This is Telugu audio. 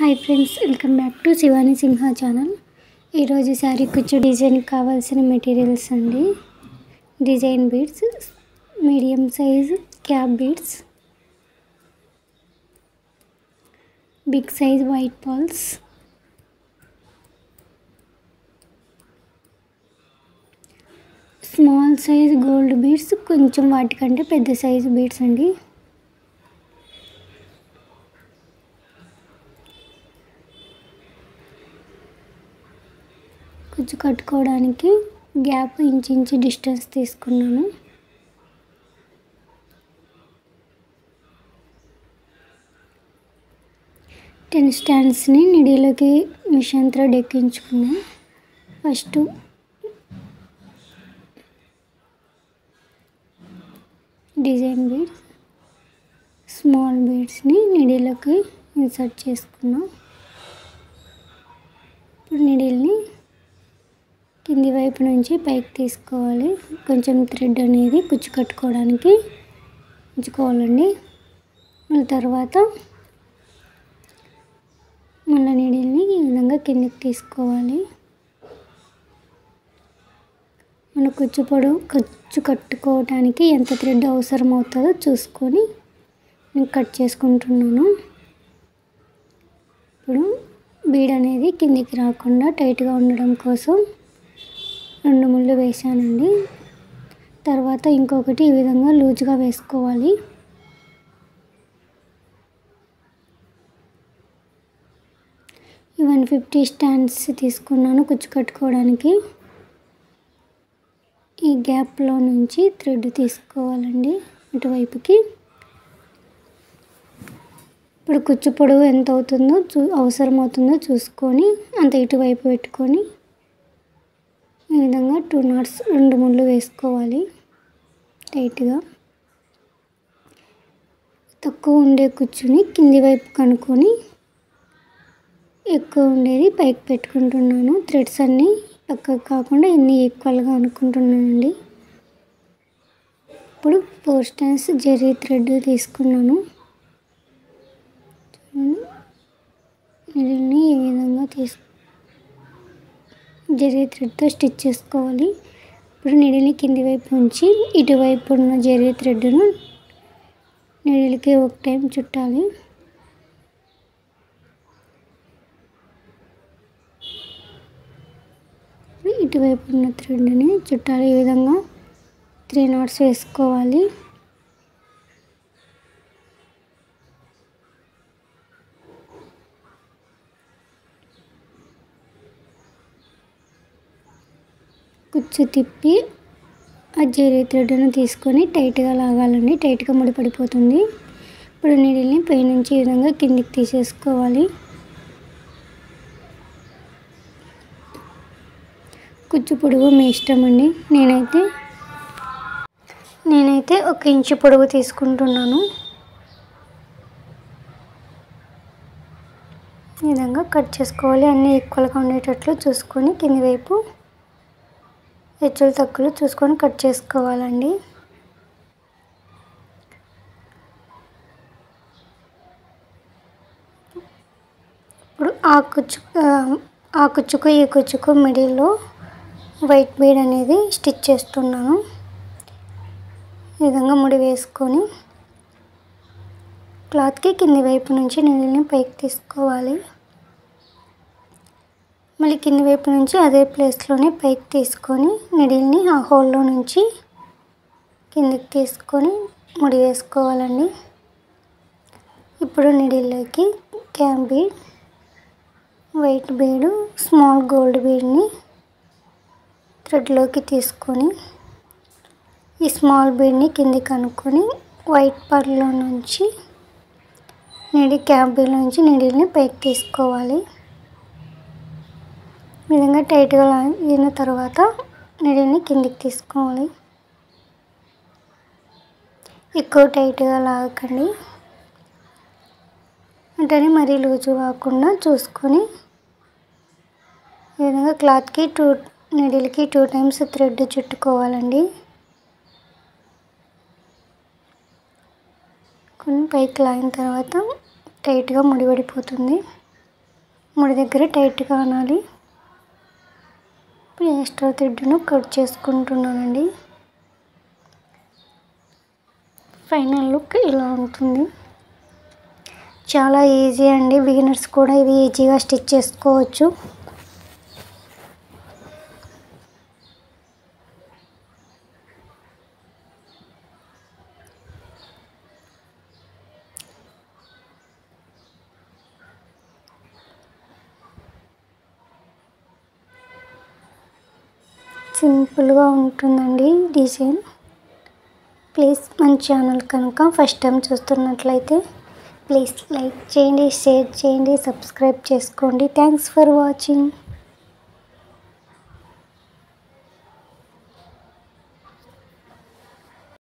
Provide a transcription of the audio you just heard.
hi friends welcome back to Shivani Simha channel ఈరోజు శారీ కుచ్చు డిజైన్కి కావాల్సిన మెటీరియల్స్ అండి design beads medium size cap beads big size white balls small size gold beads కొంచెం వాటికంటే పెద్ద సైజు బీడ్స్ అండి కుచ్చు కట్టుకోవడానికి గ్యాప్ ఇంచు డిస్టెన్స్ తీసుకున్నాను టెన్ స్టాండ్స్ని నిడిలోకి మిషన్ థ్రెడ్ ఎక్కించుకున్నా ఫస్ట్ డిజైన్ బీడ్స్ స్మాల్ బీడ్స్ని నిడిలోకి ఇన్సర్ట్ చేసుకున్నాం ఇప్పుడు నిడిల్ని కింది వైపు నుంచి పైకి తీసుకోవాలి కొంచెం థ్రెడ్ అనేది కుచ్చు కట్టుకోవడానికి ఉంచుకోవాలండి మళ్ళీ తర్వాత మళ్ళీ నీడిల్ని ఈ విధంగా కిందికి తీసుకోవాలి మన కుచ్చు పొడవు కుచ్చు కట్టుకోవడానికి ఎంత థ్రెడ్ అవసరం అవుతుందో చూసుకొని నేను కట్ చేసుకుంటున్నాను ఇప్పుడు బీడ్ అనేది కిందికి రాకుండా టైట్గా ఉండడం కోసం రెండు ముళ్ళు వేసానండి తర్వాత ఇంకొకటి ఈ విధంగా లూజ్గా వేసుకోవాలి ఈ వన్ ఫిఫ్టీ స్టాండ్స్ తీసుకున్నాను కుచ్చు కట్టుకోవడానికి ఈ గ్యాప్లో నుంచి థ్రెడ్ తీసుకోవాలండి ఇటువైపుకి ఇప్పుడు కుచ్చు పొడవు ఎంత అవుతుందో చూ అవసరం అవుతుందో చూసుకొని అంత ఇటువైపు పెట్టుకొని ఈ విధంగా టూ నాట్స్ రెండు ముళ్ళు వేసుకోవాలి టైట్గా తక్కువ ఉండే కుచ్చుని కింది వైపు కనుక్కొని ఎక్కువ ఉండేది పైకి పెట్టుకుంటున్నాను థ్రెడ్స్ అన్నీ పక్కకు కాకుండా ఇన్ని ఈక్వల్గా అనుకుంటున్నానండి ఇప్పుడు ఫోర్ స్టాన్స్ జెర్రీ థ్రెడ్ తీసుకున్నాను చూడండి ఈ విధంగా తీసు జరీ థ్రెడ్తో స్టిచ్ చేసుకోవాలి ఇప్పుడు నిడిని కింది వైపు ఉంచి ఇటువైపు ఉన్న జరీ థ్రెడ్ను నిడిలకి ఒక టైం చుట్టాలి ఇటువైపు ఉన్న థ్రెడ్ని చుట్టాలి ఈ విధంగా త్రీ నాట్స్ వేసుకోవాలి కుచ్చు తిప్పి ఆ జరీ థ్రెడ్ను తీసుకొని టైట్గా లాగాలండి టైట్గా ముడిపడిపోతుంది ఇప్పుడు నీడిల్ని పైనుంచి ఈ విధంగా కిందికి తీసేసుకోవాలి కుచ్చు పొడవు మీ ఇష్టం అండి నేనైతే నేనైతే ఒక ఇంచు పొడవు తీసుకుంటున్నాను ఈ విధంగా కట్ చేసుకోవాలి అన్నీ ఈక్వల్గా ఉండేటట్లు చూసుకొని కింది వైపు హెచ్చులు తక్కువలు చూసుకొని కట్ చేసుకోవాలండి ఇప్పుడు ఆ కుచ్చు ఆ కుచ్చుకు ఈ కుచ్చుకు మిడిల్లో వైట్ బీడ్ అనేది స్టిచ్ చేస్తున్నాను ఈ విధంగా ముడి వేసుకొని క్లాత్కి కింది వైపు నుంచి నీళ్ళని పైకి తీసుకోవాలి మళ్ళీ కింది వైపు నుంచి అదే ప్లేస్లోనే పైకి తీసుకొని నిడిల్ని ఆ హోల్లో నుంచి కిందికి తీసుకొని ముడి వేసుకోవాలండి ఇప్పుడు నిడిల్లోకి cap bead white bead small gold బీడ్ని థ్రెడ్లోకి తీసుకొని ఈ స్మాల్ బీడ్ని కిందికి అనుకొని వైట్ పర్లో నుంచి నిడి క్యాప్ బీడ్ నుంచి నిడిల్ని పైకి తీసుకోవాలి విధంగా టైట్గా లాగిన తర్వాత నీడిని కిందికి తీసుకోవాలి ఎక్కువ టైట్గా లాగకండి వెంటనే మరీ లూజు కాకుండా చూసుకొని ఈ విధంగా క్లాత్కి టూ నీడిల్కి టూ టైమ్స్ థ్రెడ్ చుట్టుకోవాలండి కొన్ని పైకి లాగిన తర్వాత టైట్గా ముడిపడిపోతుంది ముడి దగ్గర టైట్గా అనాలి ఇప్పుడు ఎక్స్ట్రా థ్రెడ్ను కట్ చేసుకుంటున్నానండి ఫైనల్ లుక్ ఇలా ఉంటుంది చాలా ఈజీ అండి బిగినర్స్ కూడా ఇది ఈజీగా స్టిచ్ చేసుకోవచ్చు సింపుల్గా ఉంటుందండి డిజైన్ ప్లీజ్ మన ఛానల్ కనుక ఫస్ట్ టైం చూస్తున్నట్లయితే ప్లీజ్ లైక్ చేయండి షేర్ చేయండి సబ్స్క్రైబ్ చేసుకోండి థ్యాంక్స్ ఫర్ వాచింగ్